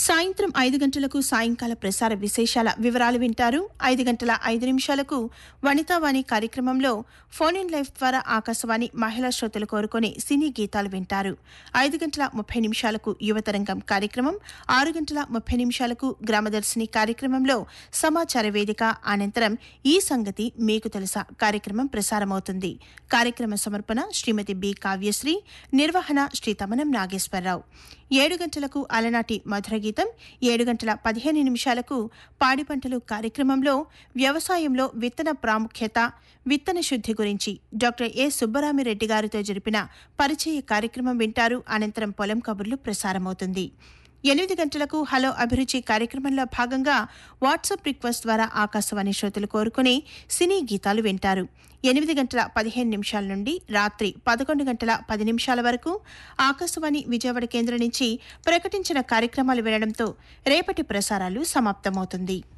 సాయంత్రం ఐదు గంటలకు సాయంకాల ప్రసార విశేషాల వివరాలు వింటారు ఐదు గంటల ఐదు నిమిషాలకు వనితావాణి కార్యక్రమంలో ఫోన్ ఇన్ లైఫ్ ద్వారా ఆకాశవాణి మహిళా శ్రోతలు కోరుకునే సినీ గీతాలు వింటారు ఐదు గంటల ముప్పై నిమిషాలకు యువతరంగం కార్యక్రమం ఆరు గంటల ముప్పై నిమిషాలకు గ్రామదర్శిని కార్యక్రమంలో సమాచార వేదిక అనంతరం ఈ సంగతి మీకు తెలుసా కార్యక్రమం ప్రసారమవుతుంది కార్యక్రమ సమర్పణ శ్రీమతి బి కావ్యశ్రీ నిర్వహణ శ్రీ తమనం నాగేశ్వరరావు ఏడు గంటలకు అలనాటి మధుర గీతం ఏడు గంటల పదిహేను నిమిషాలకు పాడి పంటలు కార్యక్రమంలో వ్యవసాయంలో విత్తన ప్రాముఖ్యత విత్తన శుద్ధి గురించి డాక్టర్ ఏ సుబ్బరామిరెడ్డి గారితో జరిపిన పరిచయ కార్యక్రమం వింటారు అనంతరం పొలం కబుర్లు ప్రసారమవుతుంది ఎనిమిది గంటలకు హలో అభిరుచి కార్యక్రమంలో భాగంగా వాట్సాప్ రిక్వెస్ట్ ద్వారా ఆకాశవాణి శ్రోతలు కోరుకుని సినీ గీతాలు వింటారు ఎనిమిది గంటల పదిహేను నిమిషాల నుండి రాత్రి పదకొండు గంటల పది నిమిషాల వరకు ఆకాశవాణి విజయవాడ కేంద్రం నుంచి ప్రకటించిన కార్యక్రమాలు వినడంతో రేపటి ప్రసారాలు సమాప్తమవుతుంది